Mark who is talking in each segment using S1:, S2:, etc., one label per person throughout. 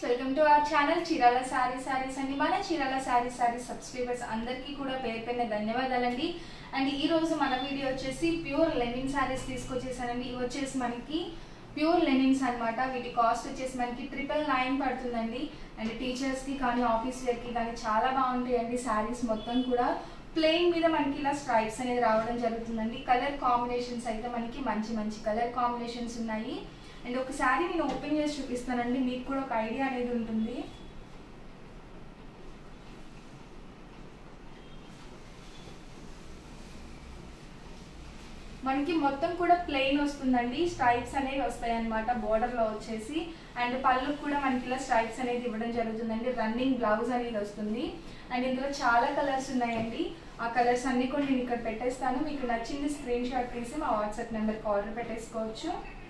S1: welcome to our channel Chirala sari saris అండి మన Chirala sorry sorry subscribers అందరికీ కూడా పేరు పైన ధన్యవాదాలండి అండ్ ఈ రోజు మన వీడియో వచ్చేసి ప్యూర్ లెనిన్ సారీస్ తీసుకొచ్చేసానండి ఇవి వచ్చేసి మనకి ప్యూర్ లెనిన్స్ అన్నమాట వీటి కాస్ట్ వచ్చేసి మనకి ట్రిపుల్ నైన్ పడుతుందండి అండ్ టీచర్స్కి కానీ ఆఫీస్ వేర్కి కానీ చాలా బాగుంటాయండి శారీస్ మొత్తం కూడా ప్లెయిన్ మీద మనకి ఇలా స్ట్రైప్స్ అనేది రావడం జరుగుతుందండి కలర్ కాంబినేషన్స్ అయితే మనకి మంచి మంచి కలర్ కాంబినేషన్స్ ఉన్నాయి అండ్ ఒకసారి నేను ఓపెన్ చేసి చూపిస్తానండి మీకు కూడా ఒక ఐడియా అనేది ఉంటుంది మనకి మొత్తం కూడా ప్లెయిన్ వస్తుందండి స్ట్రైప్స్ అనేవి వస్తాయి అనమాట బోర్డర్లో వచ్చేసి అండ్ పళ్ళు కూడా మనకి ఇలా స్ట్రైప్స్ అనేది ఇవ్వడం జరుగుతుందండి రన్నింగ్ బ్లౌజ్ అనేది వస్తుంది అండ్ ఇందులో చాలా కలర్స్ ఉన్నాయండి ఆ కలర్స్ అన్ని కూడా నేను ఇక్కడ పెట్టేస్తాను మీకు నచ్చింది స్క్రీన్ షాట్ తీసి మా వాట్సాప్ నెంబర్కి ఆర్డర్ పెట్టేసుకోవచ్చు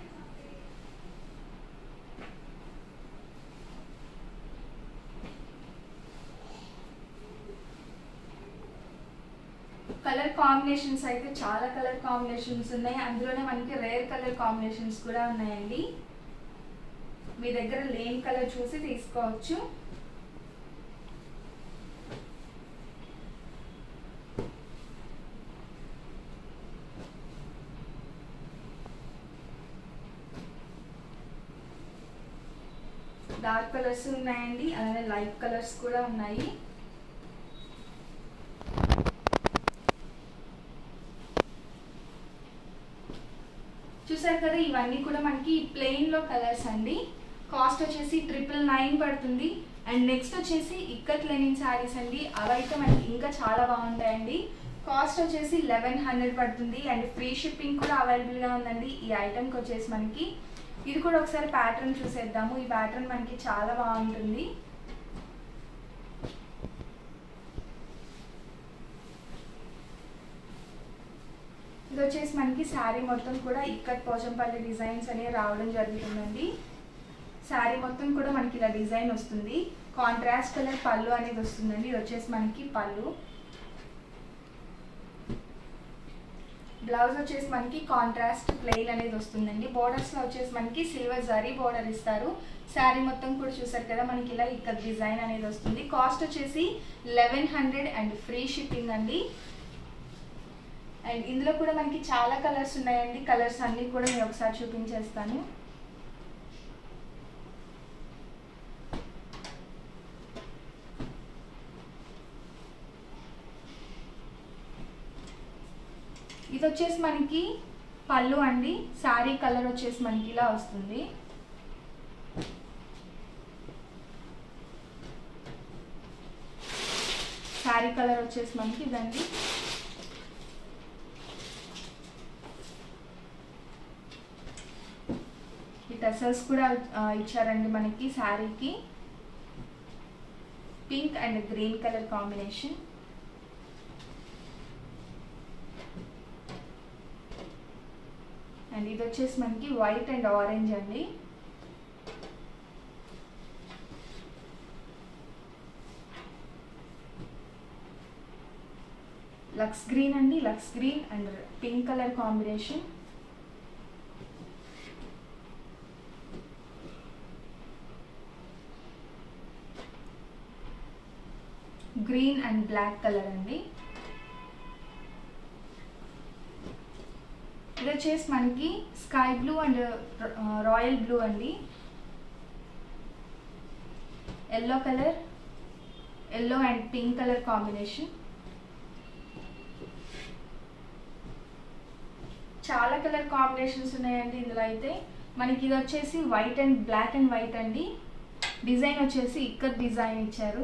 S1: కలర్ కాంబినేషన్స్ అయితే చాలా కలర్ కాంబినేషన్స్ ఉన్నాయి అందులోనే మనకి రేర్ కలర్ కాంబినేషన్స్ కూడా ఉన్నాయండి మీ దగ్గర లేని కలర్ చూసి తీసుకోవచ్చు డార్క్ కలర్స్ ఉన్నాయండి అలానే లైట్ కలర్స్ కూడా ఉన్నాయి చూసారు కదా ఇవన్నీ కూడా మనకి ప్లెయిన్ లో కలర్స్ అండి కాస్ట్ వచ్చేసి ట్రిపుల్ నైన్ పడుతుంది అండ్ నెక్స్ట్ వచ్చేసి ఇక్కత్ లెనిన్ శారీస్ అండి అవైతే మనకి ఇంకా చాలా బాగుంటాయండి కాస్ట్ వచ్చేసి లెవెన్ హండ్రెడ్ పడుతుంది అండ్ ఫ్రీ షిప్పింగ్ కూడా అవైలబుల్గా ఉందండి ఈ ఐటమ్కి వచ్చేసి మనకి ఇది కూడా ఒకసారి ప్యాటర్న్ చూసేద్దాము ఈ ప్యాటర్న్ మనకి చాలా బాగుంటుంది ఇది వచ్చేసి మనకి శారీ మొత్తం కూడా ఇక్కత్ పోచంపల్లి డిజైన్స్ అనేవి రావడం జరుగుతుందండి శారీ మొత్తం కూడా మనకి ఇలా డిజైన్ వస్తుంది కాంట్రాస్ట్ కలర్ పళ్ళు అనేది వస్తుందండి ఇది వచ్చేసి మనకి పళ్ళు బ్లౌజ్ వచ్చేసి మనకి కాంట్రాస్ట్ ప్లెయిన్ అనేది వస్తుందండి బోర్డర్స్లో వచ్చేసి మనకి సిల్వర్ జరీ బోర్డర్ ఇస్తారు శారీ మొత్తం కూడా చూసారు కదా మనకి ఇలా ఇక్కడ డిజైన్ అనేది వస్తుంది కాస్ట్ వచ్చేసి eleven hundred and free shipping అండి అండ్ ఇందులో కూడా మనకి చాలా కలర్స్ ఉన్నాయండి కలర్స్ అన్నీ కూడా నేను ఒకసారి చూపించేస్తాను ఇది వచ్చేసి మనకి పళ్ళు అండి శారీ కలర్ వచ్చేసి మనకి ఇలా వస్తుంది శారీ కలర్ వచ్చేసి మనకి ఇదండి ఈ టసల్స్ కూడా ఇచ్చారండి మనకి శారీకి pink and green colour combination and ఇది వచ్చేసి మనకి వైట్ అండ్ ఆరెంజ్ అండి లక్స్ గ్రీన్ అండి lux green and pink colour combination green and black colour అండి ఇది వచ్చేసి మనకి sky blue and royal blue అండి yellow colour yellow and pink colour combination చాలా కలర్ కాంబినేషన్స్ ఉన్నాయండి ఇందులో అయితే మనకి ఇది వచ్చేసి white and black and white అండి డిజైన్ వచ్చేసి ఇక్కత్ డిజైన్ ఇచ్చారు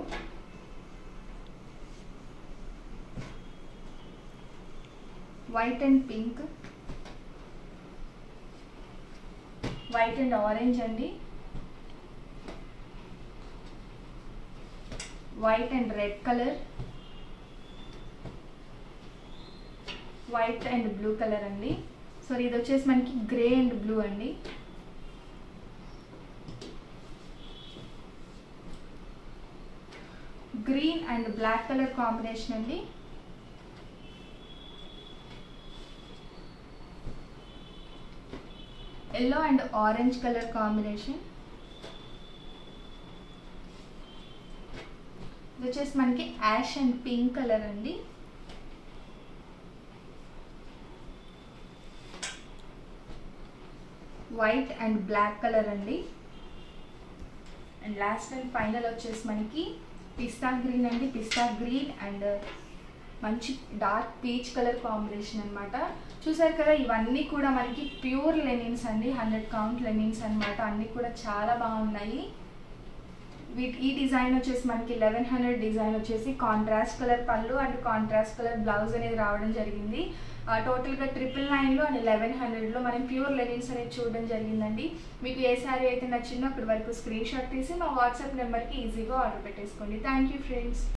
S1: white and pink white and orange అండి white and red colour white and blue colour అండి సో ఇది వచ్చేసి మనకి గ్రే అండ్ బ్లూ అండి green and black colour combination అండి yellow and orange colour combination వచ్చేసి మనకి యాష్ అండ్ పింక్ కలర్ అండి వైట్ అండ్ బ్లాక్ కలర్ అండి అండ్ లాస్ట్ అండ్ ఫైనల్ వచ్చేసి మనకి పిస్తా గ్రీన్ అండి పిస్తా గ్రీన్ అండ్ మంచి డార్క్ పీచ్ కలర్ కాంబినేషన్ అనమాట చూసారు కదా ఇవన్నీ కూడా మనకి ప్యూర్ లెనిన్స్ అండి హండ్రెడ్ కౌంట్ లెనిన్స్ అనమాట అన్నీ కూడా చాలా బాగున్నాయి వీటి ఈ డిజైన్ వచ్చేసి మనకి లెవెన్ హండ్రెడ్ డిజైన్ వచ్చేసి కాంట్రాస్ట్ కలర్ పళ్ళు అండ్ కాంట్రాస్ట్ కలర్ బ్లౌజ్ అనేది రావడం జరిగింది టోటల్గా ట్రిపుల్ నైన్లో అండ్ లెవెన్ హండ్రెడ్లో మనం ప్యూర్ లెనిన్స్ అనేది చూడడం జరిగిందండి మీకు ఏ శారీ అయితే నచ్చిందో అక్కడి వరకు స్క్రీన్ షాట్ తీసి మా వాట్సాప్ నెంబర్కి ఈజీగా ఆర్డర్ పెట్టేసుకోండి థ్యాంక్ యూ ఫ్రెండ్స్